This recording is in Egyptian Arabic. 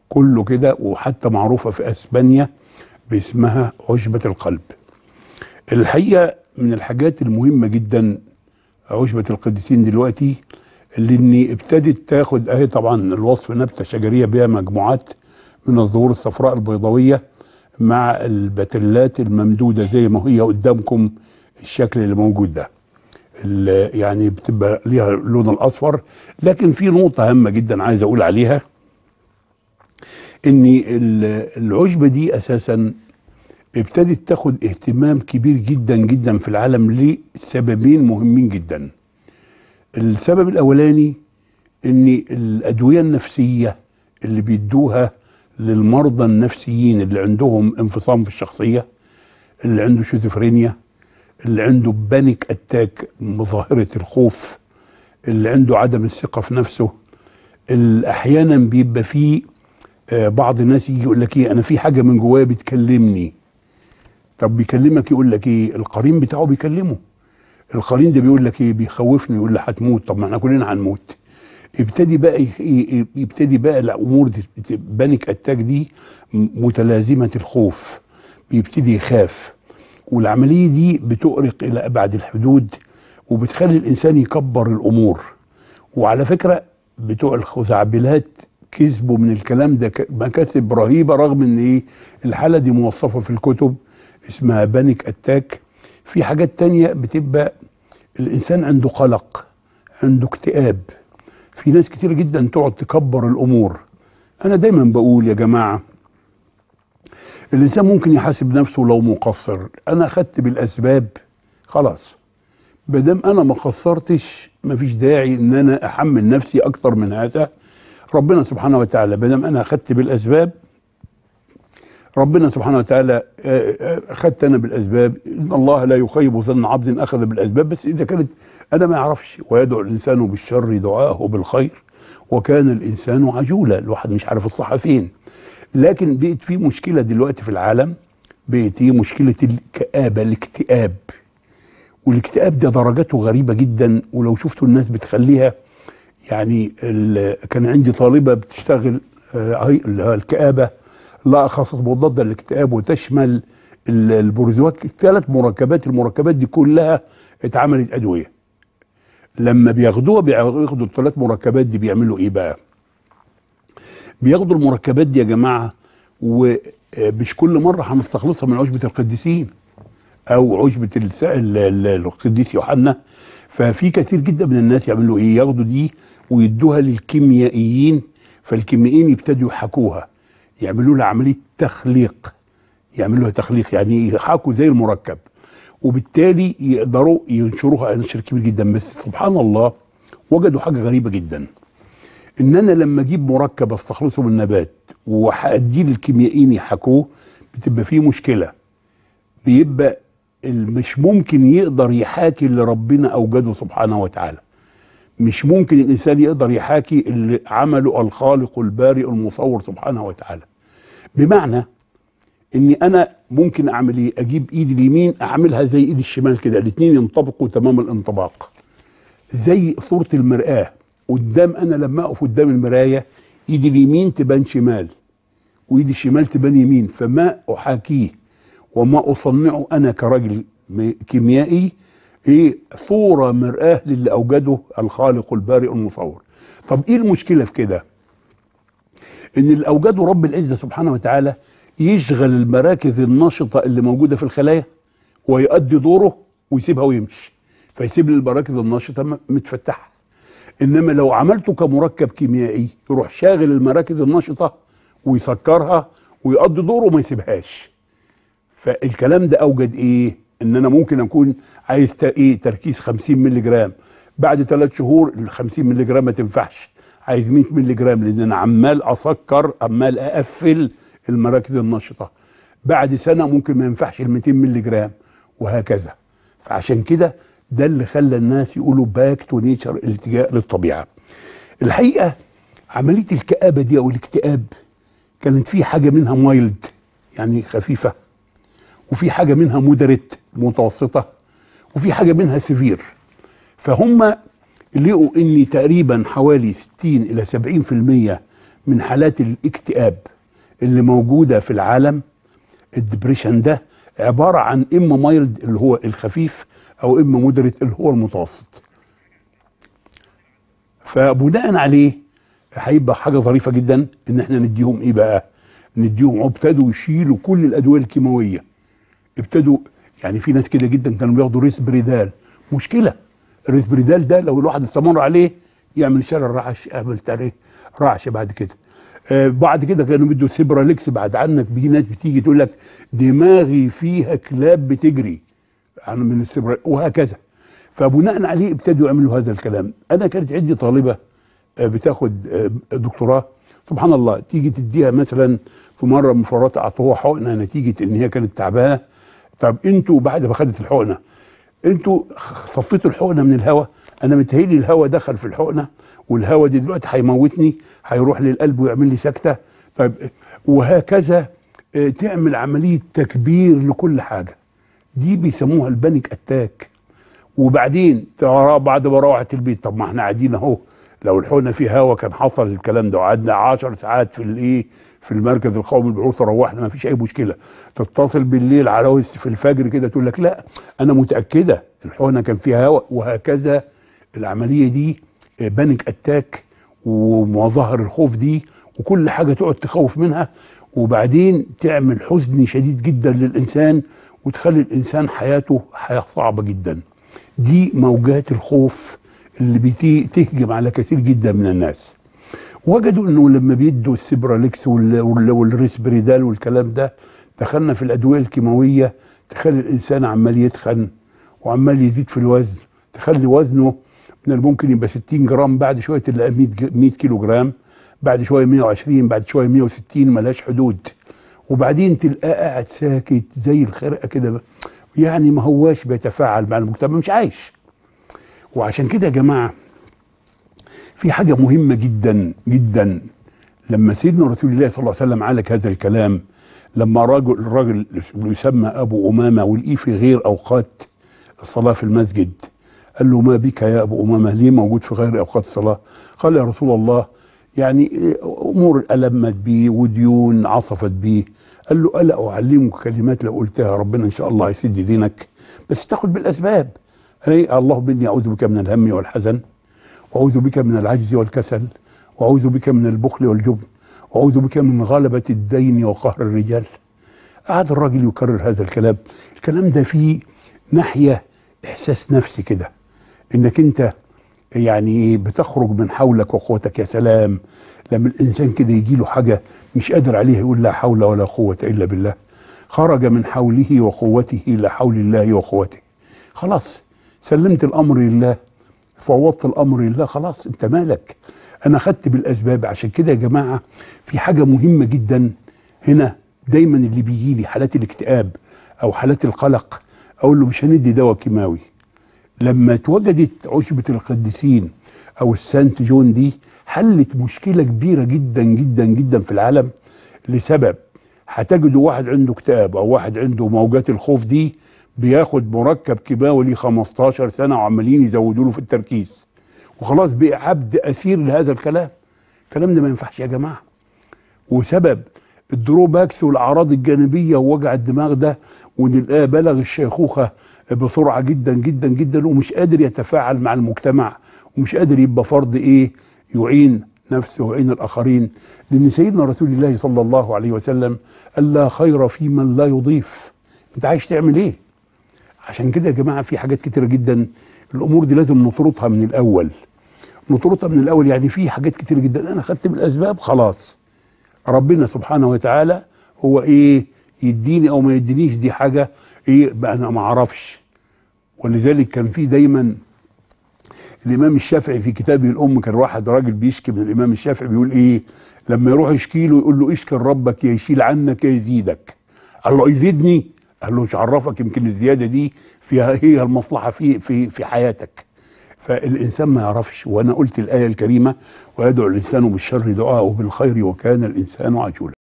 كله كده وحتى معروفه في اسبانيا باسمها عشبه القلب الحقيقه من الحاجات المهمه جدا عشبه القديسين دلوقتي اللي اني ابتدت تاخد اهي طبعا الوصف نبته شجريه بها مجموعات من الزهور الصفراء البيضاويه مع البتلات الممدوده زي ما هي قدامكم الشكل اللي موجود ده ال- يعني بتبقى ليها اللون الاصفر لكن في نقطه هامه جدا عايز اقول عليها ان ال- العشبه دي اساسا ابتدت تاخد اهتمام كبير جدا جدا في العالم لسببين مهمين جدا السبب الاولاني ان الادويه النفسيه اللي بيدوها للمرضى النفسيين اللي عندهم انفصام في الشخصيه اللي عنده شيزوفرينيا اللي عنده بانيك اتاك مظاهره الخوف اللي عنده عدم الثقه في نفسه اللي احيانا بيبقى فيه آه، بعض الناس يجي يقول لك ايه انا في حاجه من جوايا بتكلمني طب بيكلمك يقول لك ايه القرين بتاعه بيكلمه القرين ده بيقول لك ايه بيخوفني يقول لي هتموت طب ما احنا كلنا هنموت يبتدي بقى يخ- ي- يبتدي بقى الامور دي بانيك اتاك دي متلازمه الخوف بيبتدي يخاف والعمليه دي بتؤرق الى ابعد الحدود وبتخلي الانسان يكبر الامور وعلى فكره بتوع الخزعبلات كسبوا من الكلام ده ك- مكاسب رهيبه رغم ان ايه الحاله دي موصفه في الكتب اسمها بانيك اتاك في حاجات تانية بتبقى الانسان عنده قلق عنده اكتئاب في ناس كتير جدا تقعد تكبر الامور انا دايما بقول يا جماعه الانسان ممكن يحاسب نفسه لو مقصر انا اخدت بالاسباب خلاص بدم انا ما قصرتش مفيش داعي ان انا احمل نفسي اكتر من هذا ربنا سبحانه وتعالى بدم انا اخدت بالاسباب ربنا سبحانه وتعالى آه، آه، اخذت انا بالاسباب ان الله لا يخيب ظن عبد اخذ بالاسباب بس اذا كانت انا ما اعرفش ويدعو الانسان بالشر دعاءه بالخير وكان الانسان عجولا الواحد مش عارف الصح فين لكن بقت في مشكله دلوقتي في العالم بقت هي مشكله الكآبه الاكتئاب والاكتئاب ده درجاته غريبه جدا ولو شفتوا الناس بتخليها يعني ال- كان عندي طالبه بتشتغل آه، هي اللي هو الكآبه لا خاصة مضادة للاكتئاب وتشمل ال- البروزوات الثلاث مركبات المركبات دي كلها اتعملت ادويه لما بياخدوها بياخدوا الثلاث مركبات دي بيعملوا ايه بقى بياخدوا المركبات دي يا جماعه ومش كل مره هنستخلصها من عشبه القديسين او عشبه الس- ال- ال- القديس يوحنا ففي كثير جدا من الناس يعملوا ايه ياخدوا دي ويدوها للكيميائيين فالكيميائيين يبتدوا يحكوها يعملوا لها عمليه تخليق يعملوا لها تخليق يعني يحاكوا زي المركب وبالتالي يقدروا ينشروها نشر كبير جدا بس سبحان الله وجدوا حاجه غريبه جدا ان انا لما اجيب مركب استخلصه من النبات وهاديه للكيميائيين يحكوه بتبقى فيه مشكله بيبقى ال- مش ممكن يقدر يحاكي اللي ربنا اوجده سبحانه وتعالى مش ممكن الانسان يقدر يحاكي اللي عمله الخالق البارئ المصور سبحانه وتعالى بمعنى اني انا ممكن اعمل ايه اجيب ايدي اليمين اعملها زي ايدي الشمال كده الاثنين ينطبقوا تمام الانطباق زي صورة المرآة قدام انا لما اقف قدام المراية ايدي اليمين تبان شمال وايدي الشمال تبان يمين فما احاكيه وما اصنعه انا كراجل م- كيميائي ايه صورة مرآة للي اوجده الخالق البارئ المصور طب ايه المشكلة في كده ان اللي اوجده رب العزة سبحانه وتعالى يشغل المراكز النشطة اللي موجودة في الخلايا ويؤدي دوره ويسيبها ويمشي فيسيب لي المراكز النشطة م- متفتحة انما لو عملته كمركب كيميائي يروح شاغل المراكز النشطة ويسكرها ويقضي دوره وما يسيبهاش فالكلام ده اوجد ايه ان انا ممكن اكون عايز تا- ايه تركيز 50 مللي جرام بعد ثلاث شهور ال 50 مللي جرام ما تنفعش عايز 100 مللي جرام لان انا عمال اسكر عمال اقفل المراكز النشطه بعد سنه ممكن ما ينفعش ال 200 مللي جرام وهكذا فعشان كده ده اللي خلى الناس يقولوا باك تو نيتشر الالتجاء للطبيعه الحقيقه عمليه الكآبه دي او الاكتئاب كانت في حاجه منها مايلد يعني خفيفه وفي حاجه منها مودريت متوسطه وفي حاجه منها سيفير فهم لقوا ان تقريبا حوالي 60 الى 70% من حالات الاكتئاب اللي موجوده في العالم الدبريشن ده عباره عن اما مايلد اللي هو الخفيف او اما مودريت اللي هو المتوسط فبناء عليه هيبقى حاجه ظريفه جدا ان احنا نديهم ايه بقى نديهم ابتدوا يشيلوا كل الادويه الكيماويه ابتدوا يعني في ناس كده جدا كانوا بياخدوا ريسبريدال مشكله الريسبريدال ده لو الواحد استمر عليه يعمل شلل رعش يعمل تاريخ رعش بعد كده آه بعد كده كانوا بيدوا سيبراليكس بعد عنك في ناس بتيجي تقول لك دماغي فيها كلاب بتجري عن من السبرا وهكذا فبناء عليه ابتدوا يعملوا هذا الكلام انا كانت عندي طالبه آه، بتاخد آه، دكتوراه سبحان الله تيجي تديها مثلا في مره من مرات اعطوها حقنه نتيجه ان هي كانت تعبانه طب انتوا بعد ما خدت الحقنه انتوا صفيتوا الحقنه من الهواء انا متهيألي الهواء دخل في الحقنه والهواء دي دلوقتي هيموتني هيروح للقلب ويعمل لي سكته طيب وهكذا آه، تعمل عمليه تكبير لكل حاجه دي بيسموها البانيك اتاك وبعدين ترى بعد ما روحت البيت طب ما احنا قاعدين اهو لو الحقنه فيه هوا كان حصل الكلام ده وقعدنا 10 ساعات في الايه في المركز القومي للبحوث روحنا ما فيش اي مشكله تتصل بالليل على وس- في الفجر كده تقول لك لا انا متاكده الحقنه كان فيها هوا وهكذا العمليه دي بانيك اتاك ومظاهر الخوف دي وكل حاجه تقعد تخوف منها وبعدين تعمل حزن شديد جدا للانسان وتخلي الانسان حياته حياه صعبه جدا دي موجات الخوف اللي بتي- تهجم على كثير جدا من الناس وجدوا انه لما بيدوا السبراليكس وال- وال- والريسبريدال والكلام ده دخلنا في الادويه الكيماويه تخلي الانسان عمال يتخن وعمال يزيد في الوزن تخلي وزنه من الممكن يبقى 60 جرام بعد شويه تلاقيه 100 ج- 100 كيلو جرام بعد شويه 120 بعد شويه 160 ملهاش حدود وبعدين تلقاه قاعد ساكت زي الخرقه كده يعني ما هواش بيتفاعل مع المجتمع مش عايش وعشان كده يا جماعه في حاجه مهمه جدا جدا لما سيدنا رسول الله صلى الله عليه وسلم عالج هذا الكلام لما راجل الراجل اللي يسمى ابو امامه ولقيه في غير اوقات الصلاه في المسجد قال له ما بك يا ابو امامه ليه موجود في غير اوقات الصلاه؟ قال يا رسول الله يعني امور المت بي وديون عصفت بي قال له الا اعلمك كلمات لو قلتها ربنا ان شاء الله هيسد دينك بس تاخد بالاسباب اي اللهم اني اعوذ بك من الهم والحزن واعوذ بك من العجز والكسل واعوذ بك من البخل والجبن واعوذ بك من غلبه الدين وقهر الرجال قعد الراجل يكرر هذا الكلام الكلام ده فيه ناحيه احساس نفسي كده انك انت يعني بتخرج من حولك وقوتك يا سلام لما الانسان كده يجي له حاجه مش قادر عليها يقول لا حول ولا قوه الا بالله خرج من حوله وقوته الى حول الله وقوته خلاص سلمت الامر لله فوضت الامر لله خلاص انت مالك انا خدت بالاسباب عشان كده يا جماعه في حاجه مهمه جدا هنا دايما اللي بيجي لي حالات الاكتئاب او حالات القلق اقول له مش هندي دواء كيماوي لما اتوجدت عشبة القديسين أو السانت جون دي حلت مشكلة كبيرة جدا جدا جدا في العالم لسبب هتجدوا واحد عنده اكتئاب أو واحد عنده موجات الخوف دي بياخد مركب كيماوي ليه 15 سنة وعمالين يزودوا له في التركيز وخلاص بقى عبد أسير لهذا الكلام الكلام ده ما ينفعش يا جماعة وسبب الدروباكس والاعراض الجانبيه ووجع الدماغ ده ونلقاه بلغ الشيخوخه بسرعه جدا جدا جدا ومش قادر يتفاعل مع المجتمع ومش قادر يبقى فرد ايه يعين نفسه ويعين الاخرين لان سيدنا رسول الله صلى الله عليه وسلم قال لا خير في من لا يضيف انت عايش تعمل ايه عشان كده يا جماعه في حاجات كتيره جدا الامور دي لازم نطردها من الاول نطردها من الاول يعني في حاجات كتيره جدا انا خدت بالاسباب خلاص ربنا سبحانه وتعالى هو ايه يديني او ما يدينيش دي حاجه ايه بقى انا ما اعرفش ولذلك كان في دايما الامام الشافعي في كتابه الام كان واحد راجل بيشكي من الامام الشافعي بيقول ايه لما يروح يشكي له يقول له اشكي ربك يا يشيل عنك يا يزيدك قال له يزيدني قال له مش عرفك يمكن الزياده دي فيها هي المصلحه في في في حياتك فالانسان ما يعرفش وانا قلت الايه الكريمه ويدعو الانسان بالشر دعاءه بالخير وكان الانسان عجولا